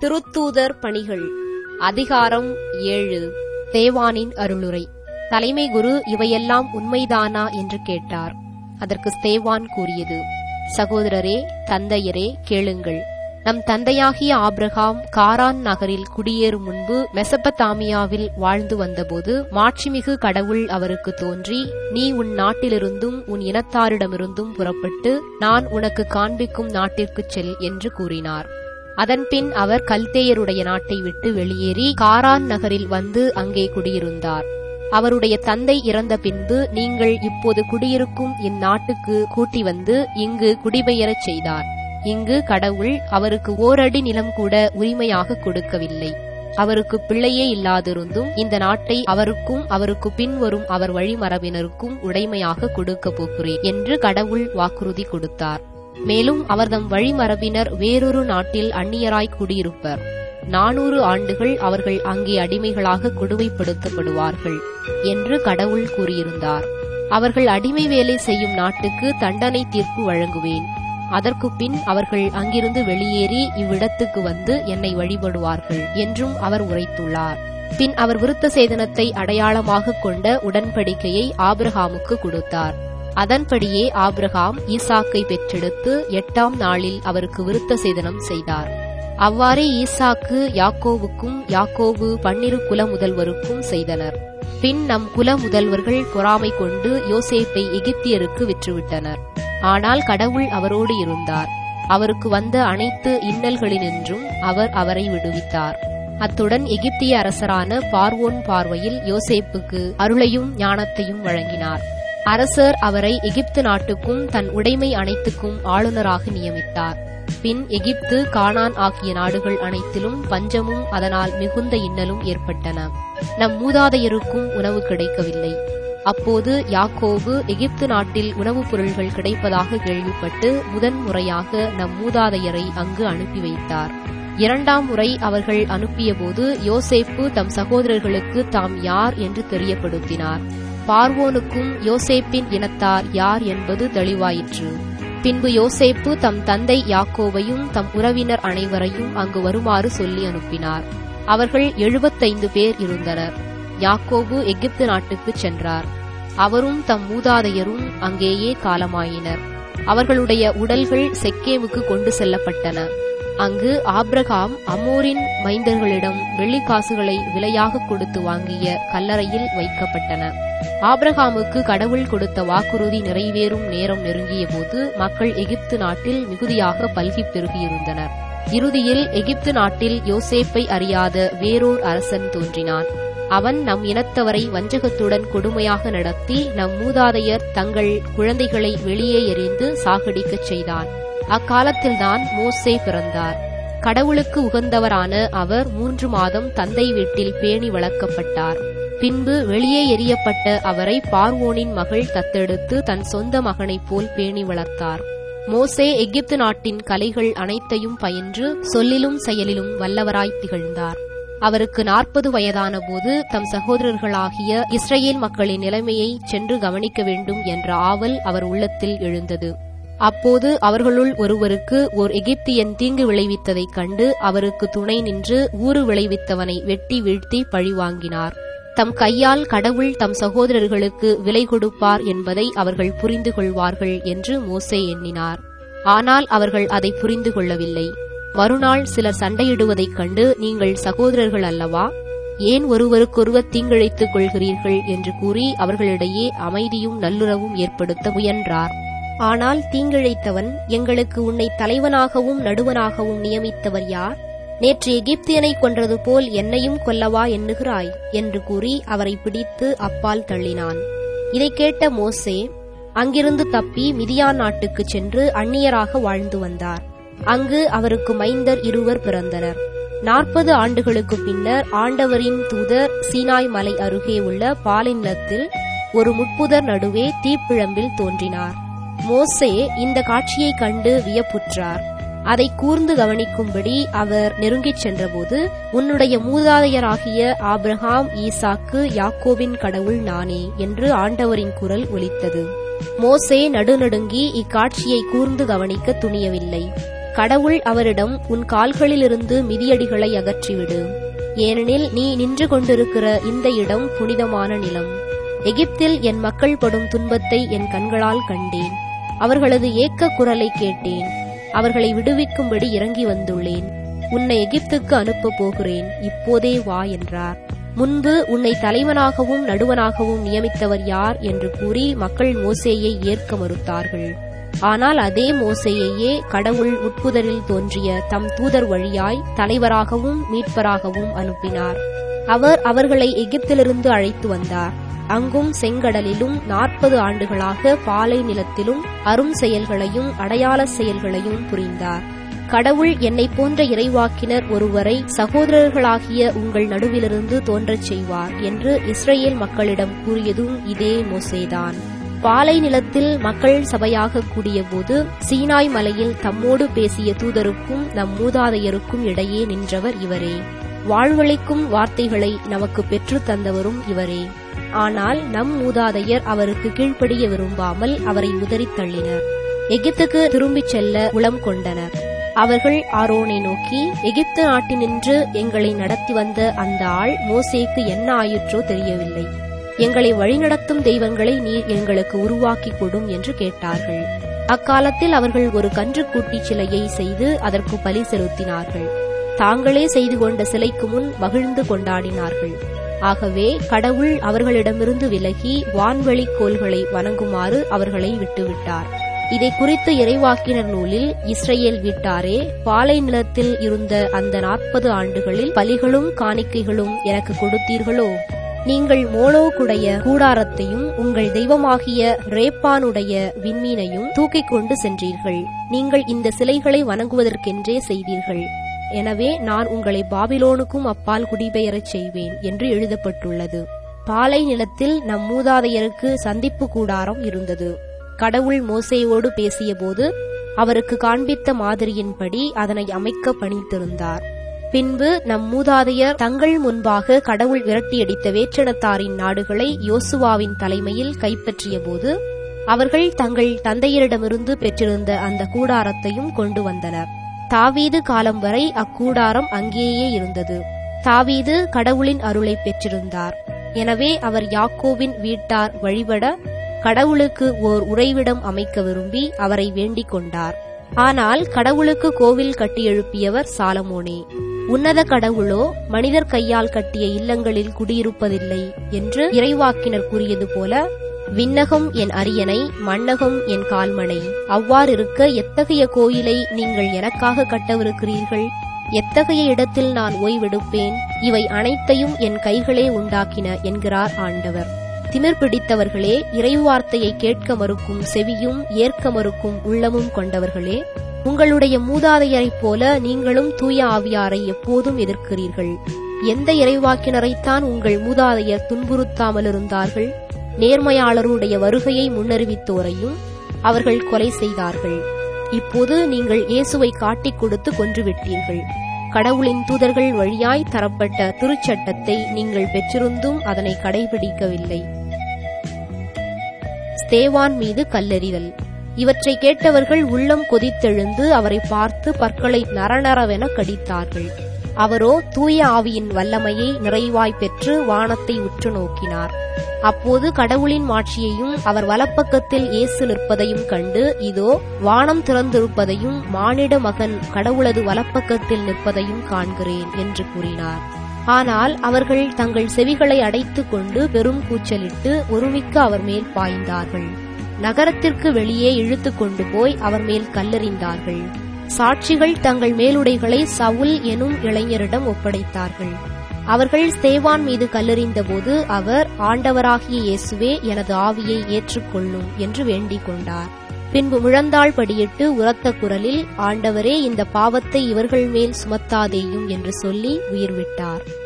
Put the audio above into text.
திருத்தூதர் பணிகள் அதிகாரம் ஏழு தேவானின் அருளுரை தலைமை குரு இவையெல்லாம் உண்மைதானா என்று கேட்டார் அதற்கு ஸ்தேவான் கூறியது சகோதரரே தந்தையரே கேளுங்கள் நம் தந்தையாகிய ஆபிரகாம் காரான் நகரில் குடியேறும் முன்பு மெசபத்தாமியாவில் வாழ்ந்து வந்தபோது மாட்சிமிகு கடவுள் அவருக்கு தோன்றி நீ உன் நாட்டிலிருந்தும் உன் இனத்தாரிடமிருந்தும் புறப்பட்டு நான் உனக்கு காண்பிக்கும் நாட்டிற்குச் செல் என்று கூறினார் அதன்பின் அவர் கல்தேயருடைய நாட்டை விட்டு வெளியேறி காரான் நகரில் வந்து அங்கே குடியிருந்தார் அவருடைய தந்தை இறந்த பின்பு நீங்கள் இப்போது குடியிருக்கும் இந்நாட்டுக்கு கூட்டி வந்து இங்கு குடிபெயரச் செய்தார் இங்கு கடவுள் அவருக்கு ஓரடி நிலம் கூட உரிமையாக கொடுக்கவில்லை அவருக்கு பிள்ளையே இல்லாதிருந்தும் இந்த நாட்டை அவருக்கும் அவருக்கு பின்வரும் அவர் வழிமரபினருக்கும் உடைமையாக கொடுக்கப் போகிறேன் என்று கடவுள் வாக்குறுதி கொடுத்தார் மேலும் அவர்தம் வழிமரபினர் வேறொரு நாட்டில் அந்நியராய் குடியிருப்பர் நானூறு ஆண்டுகள் அவர்கள் அங்கே அடிமைகளாக கொடுமைப்படுத்தப்படுவார்கள் என்று கடவுள் கூறியிருந்தார் அவர்கள் அடிமை வேலை செய்யும் நாட்டுக்கு தண்டனை தீர்ப்பு வழங்குவேன் அதற்கு பின் அவர்கள் அங்கிருந்து வெளியேறி இவ்விடத்துக்கு வந்து என்னை வழிபடுவார்கள் என்றும் அவர் உரைத்துள்ளார் பின் அவர் விருத்த சேதனத்தை அடையாளமாக கொண்ட உடன்படிக்கையை ஆபிரகாமுக்கு கொடுத்தார் அதன்படியே ஆபிரகாம் ஈசாக்கை பெற்றெடுத்து எட்டாம் நாளில் அவருக்கு விருத்த சேதனம் செய்தார் அவ்வாறே ஈசாக்கு யாக்கோவுக்கும் யாக்கோவு பன்னிரு குல முதல்வருக்கும் செய்தனர் பின் நம் குல முதல்வர்கள் பொறாமை கொண்டு யோசேப்பை எகிப்தியருக்கு விற்றுவிட்டனர் ஆனால் கடவுள் அவரோடு இருந்தார் அவருக்கு வந்த அனைத்து இன்னல்களினின்றும் அவர் அவரை விடுவித்தார் அத்துடன் எகிப்திய அரசரான பார்வோன் பார்வையில் யோசேப்புக்கு அருளையும் ஞானத்தையும் வழங்கினார் அரசர் அவரை எகிப்து நாட்டுக்கும் தன் உடைமை அனைத்துக்கும் ஆளுநராக நியமித்தார் பின் எகிப்து கானான் ஆகிய நாடுகள் அனைத்திலும் பஞ்சமும் அதனால் மிகுந்த இன்னலும் ஏற்பட்டன நம் மூதாதையருக்கும் உணவு கிடைக்கவில்லை அப்போது யாக்கோபு எகிப்து நாட்டில் உணவுப் பொருள்கள் கிடைப்பதாக கேள்விப்பட்டு முதன் முறையாக நம் மூதாதையரை அங்கு அனுப்பி வைத்தார் இரண்டாம் முறை அவர்கள் அனுப்பியபோது யோசேப்பு தம் சகோதரர்களுக்கு தாம் யார் என்று தெரியப்படுத்தினார் பார்வோனுக்கும் யோசேப்பின் இனத்தார் யார் என்பது தெளிவாயிற்று பின்பு யோசேப்பு தம் தந்தை யாக்கோவையும் தம் உறவினர் அனைவரையும் அங்கு வருமாறு சொல்லி அனுப்பினார் அவர்கள் எழுபத்தைந்து பேர் இருந்தனர் யாக்கோபு எகிப்து நாட்டுக்குச் சென்றார் அவரும் தம் மூதாதையரும் அங்கேயே காலமாயினர் அவர்களுடைய உடல்கள் செக்கேமுக்கு கொண்டு செல்லப்பட்டன அங்கு ஆப்ரகாம் அமோரின் மைந்தர்களிடம் வெள்ளிக்காசுகளை விலையாக கொடுத்து வாங்கிய கல்லறையில் வைக்கப்பட்டன ஆப்ரஹாமுக்கு கடவுள் கொடுத்த வாக்குறுதி நிறைவேறும் நேரம் நெருங்கிய போது மக்கள் எகிப்து நாட்டில் மிகுதியாக பல்கிப் பெருகியிருந்தனர் இறுதியில் எகிப்து நாட்டில் யோசேப்பை அறியாத வேறோர் அரசன் தோன்றினான் அவன் நம் இனத்தவரை வஞ்சகத்துடன் கொடுமையாக நடத்தி நம் மூதாதையர் தங்கள் குழந்தைகளை வெளியே எறிந்து சாகடிக்கச் செய்தான் அக்காலத்தில்தான் மோசே பிறந்தார் கடவுளுக்கு உகந்தவரான அவர் மூன்று மாதம் தந்தை வீட்டில் பேணி வளர்க்கப்பட்டார் பின்பு வெளியே எரியப்பட்ட அவரை பார்வோனின் மகள் தத்தெடுத்து தன் சொந்த மகனைப் போல் பேணி வளர்த்தார் மோசே எகிப்து நாட்டின் கலைகள் அனைத்தையும் பயின்று சொல்லிலும் செயலிலும் வல்லவராய் திகழ்ந்தார் அவருக்கு நாற்பது வயதான போது தம் சகோதரர்களாகிய இஸ்ரேல் மக்களின் நிலைமையை சென்று கவனிக்க வேண்டும் என்ற ஆவல் அவர் உள்ளத்தில் எழுந்தது அப்போது அவர்களுள் ஒருவருக்கு ஓர் எகிப்தியன் தீங்கு விளைவித்ததைக் கண்டு அவருக்கு துணை நின்று ஊறு விளைவித்தவனை வெட்டி வீழ்த்தி பழிவாங்கினார் தம் கையால் கடவுள் தம் சகோதரர்களுக்கு விலை கொடுப்பார் என்பதை அவர்கள் புரிந்து கொள்வார்கள் என்று மோசே எண்ணினார் ஆனால் அவர்கள் அதை புரிந்து கொள்ளவில்லை மறுநாள் சிலர் சண்டையிடுவதைக் கண்டு நீங்கள் சகோதரர்கள் அல்லவா ஏன் ஒருவருக்கொருவர் தீங்கிழைத்துக் கொள்கிறீர்கள் என்று கூறி அவர்களிடையே அமைதியும் நல்லுறவும் ஏற்படுத்த முயன்றார் ஆனால் தீங்கிழைத்தவன் எங்களுக்கு உன்னை தலைவனாகவும் நடுவனாகவும் நியமித்தவர் யார் நேற்று எகிப்தியனை கொன்றது போல் என்னையும் கொல்லவா எண்ணுகிறாய் என்று கூறி அவரை பிடித்து அப்பால் தள்ளினான் இதை கேட்ட மோசே அங்கிருந்து தப்பி மிதியான் நாட்டுக்குச் சென்று அந்நியராக வாழ்ந்து வந்தார் அங்கு அவருக்கு மைந்தர் இருவர் பிறந்தனர் நாற்பது ஆண்டுகளுக்கு பின்னர் ஆண்டவரின் தூதர் சீனாய் மலை அருகே உள்ள பாலினத்தில் ஒரு முட்புதர் நடுவே தீப்பிழம்பில் தோன்றினார் மோசே இந்த காட்சியைக் கண்டு வியப்புற்றார் அதை கூர்ந்து கவனிக்கும்படி அவர் நெருங்கிச் சென்றபோது உன்னுடைய மூதாதையராகிய ஆபிரகாம் ஈசாக்கு யாக்கோவின் கடவுள் நானே என்று ஆண்டவரின் குரல் ஒலித்தது மோசே நடுநடுங்கி இக்காட்சியை கூர்ந்து கவனிக்க துணியவில்லை கடவுள் அவரிடம் உன் கால்களிலிருந்து மிதியடிகளை அகற்றிவிடு ஏனெனில் நீ நின்று கொண்டிருக்கிற இந்த இடம் புனிதமான நிலம் எகிப்தில் என் மக்கள் படும் துன்பத்தை என் கண்களால் கண்டேன் அவர்களது ஏக்க குரலை கேட்டேன் அவர்களை விடுவிக்கும்படி இறங்கி வந்துள்ளேன் உன்னை எகிப்துக்கு அனுப்பப் போகிறேன் இப்போதே வா என்றார் முன்பு உன்னை தலைவனாகவும் நடுவனாகவும் நியமித்தவர் யார் என்று கூறி மக்கள் மோசேயை ஏற்க மறுத்தார்கள் ஆனால் அதே மோசேயையே கடவுள் முட்புதரில் தோன்றிய தம் தூதர் வழியாய் தலைவராகவும் மீட்பராகவும் அனுப்பினார் அவர் அவர்களை எகிப்திலிருந்து அழைத்து வந்தார் அங்கும் செங்கடலிலும் நாற்பது ஆண்டுகளாக பாலை நிலத்திலும் அரும் செயல்களையும் அடையாள செயல்களையும் புரிந்தார் கடவுள் என்னை போன்ற இறைவாக்கினர் ஒருவரை சகோதரர்களாகிய உங்கள் நடுவிலிருந்து தோன்றச் செய்வார் என்று இஸ்ரேல் மக்களிடம் கூறியதும் இதே மோசேதான் பாலை நிலத்தில் மக்கள் சபையாக கூடியபோது சீனாய் மலையில் தம்மோடு பேசிய தூதருக்கும் நம் மூதாதையருக்கும் இடையே நின்றவர் இவரே வாழ்வளிக்கும் வார்த்தைகளை நமக்கு பெற்று தந்தவரும் இவரே ஆனால் நம் மூதாதையர் அவருக்கு கீழ்ப்படிய விரும்பாமல் அவரை உதறித் தள்ளினர் எகிப்துக்கு திரும்பிச் செல்ல உளம் கொண்டனர் அவர்கள் ஆரோனை நோக்கி எகிப்து நாட்டினின்று எங்களை நடத்தி வந்த அந்த ஆள் மோசேக்கு என்ன ஆயிற்றோ தெரியவில்லை எங்களை வழிநடத்தும் தெய்வங்களை நீர் எங்களுக்கு உருவாக்கி கொடும் என்று கேட்டார்கள் அக்காலத்தில் அவர்கள் ஒரு கன்றுக்குட்டி சிலையை செய்து அதற்கு பலி செலுத்தினார்கள் தாங்களே செய்து கொண்ட சிலைக்கு முன் மகிழ்ந்து கொண்டாடினார்கள் ஆகவே கடவுள் அவர்களிடமிருந்து விலகி வான்வெளி கோள்களை வணங்குமாறு அவர்களை விட்டுவிட்டார் இதை குறித்து இறைவாக்கினர் நூலில் இஸ்ரேல் வீட்டாரே பாலை நிலத்தில் இருந்த அந்த நாற்பது ஆண்டுகளில் பலிகளும் காணிக்கைகளும் எனக்கு கொடுத்தீர்களோ நீங்கள் மோளோக்குடைய கூடாரத்தையும் உங்கள் தெய்வமாகிய ரேப்பானுடைய விண்மீனையும் தூக்கிக் கொண்டு சென்றீர்கள் நீங்கள் இந்த சிலைகளை வணங்குவதற்கென்றே செய்தீர்கள் எனவே நான் உங்களை பாபிலோனுக்கும் அப்பால் குடிபெயரச் செய்வேன் என்று எழுதப்பட்டுள்ளது பாலை நிலத்தில் நம் மூதாதையருக்கு சந்திப்பு கூடாரம் இருந்தது கடவுள் மோசேயோடு பேசியபோது அவருக்கு காண்பித்த மாதிரியின்படி அதனை அமைக்க பணித்திருந்தார் பின்பு நம் மூதாதையர் தங்கள் முன்பாக கடவுள் விரட்டியடித்த வேற்றினத்தாரின் நாடுகளை யோசுவாவின் தலைமையில் கைப்பற்றிய போது அவர்கள் தங்கள் தந்தையரிடமிருந்து பெற்றிருந்த அந்த கூடாரத்தையும் கொண்டு வந்தனர் தாவீது காலம் வரை அக்கூடாரம் அங்கேயே இருந்தது தாவீது கடவுளின் அருளை பெற்றிருந்தார் எனவே அவர் யாக்கோவின் வீட்டார் வழிபட கடவுளுக்கு ஓர் உறைவிடம் அமைக்க விரும்பி அவரை வேண்டிக் கொண்டார் ஆனால் கடவுளுக்கு கோவில் கட்டி எழுப்பியவர் சாலமோனே உன்னத கடவுளோ மனிதர் கையால் கட்டிய இல்லங்களில் குடியிருப்பதில்லை என்று இறைவாக்கினர் கூறியது போல விண்ணகம் என் அரியணை மண்ணகம் என் கால்மனை அவ்வாறிருக்க எத்தகைய கோயிலை நீங்கள் எனக்காக கட்டவிருக்கிறீர்கள் எத்தகைய இடத்தில் நான் ஓய்வெடுப்பேன் இவை அனைத்தையும் என் கைகளே உண்டாக்கின என்கிறார் ஆண்டவர் திமிர் பிடித்தவர்களே இறைவார்த்தையை கேட்க மறுக்கும் செவியும் ஏற்க மறுக்கும் உள்ளமும் கொண்டவர்களே உங்களுடைய மூதாதையரைப் போல நீங்களும் தூய ஆவியாரை எப்போதும் எதிர்க்கிறீர்கள் எந்த இறைவாக்கினரைத்தான் உங்கள் மூதாதையர் துன்புறுத்தாமல் இருந்தார்கள் நேர்மையாளருடைய வருகையை முன்னறிவித்தோரையும் அவர்கள் கொலை செய்தார்கள் இப்போது நீங்கள் இயேசுவை காட்டிக் கொடுத்து கொன்றுவிட்டீர்கள் கடவுளின் தூதர்கள் வழியாய் தரப்பட்ட திருச்சட்டத்தை நீங்கள் பெற்றிருந்தும் அதனை கடைபிடிக்கவில்லை ஸ்தேவான் மீது கல்லெறிதல் இவற்றை கேட்டவர்கள் உள்ளம் கொதித்தெழுந்து அவரை பார்த்து பற்களை நரநரவென கடித்தார்கள் அவரோ தூய ஆவியின் வல்லமையை நிறைவாய் பெற்று வானத்தை உற்று நோக்கினார் அப்போது கடவுளின் மாட்சியையும் அவர் வலப்பக்கத்தில் இயேசு நிற்பதையும் கண்டு இதோ வானம் திறந்திருப்பதையும் மானிட மகன் கடவுளது வலப்பக்கத்தில் நிற்பதையும் காண்கிறேன் என்று கூறினார் ஆனால் அவர்கள் தங்கள் செவிகளை அடைத்துக் கொண்டு பெரும் கூச்சலிட்டு ஒருமிக்க அவர் மேல் பாய்ந்தார்கள் நகரத்திற்கு வெளியே இழுத்து கொண்டு போய் அவர் மேல் கல்லெறிந்தார்கள் சாட்சிகள் தங்கள் மேலுடைகளை சவுல் எனும் இளைஞரிடம் ஒப்படைத்தார்கள் அவர்கள் ஸ்தேவான் மீது கல்லெறிந்தபோது அவர் ஆண்டவராகிய இயேசுவே எனது ஆவியை ஏற்றுக்கொள்ளும் என்று வேண்டிக் கொண்டார் பின்பு முழந்தாள் படியிட்டு உரத்த குரலில் ஆண்டவரே இந்த பாவத்தை இவர்கள் மேல் சுமத்தாதேயும் என்று சொல்லி உயிர் விட்டார்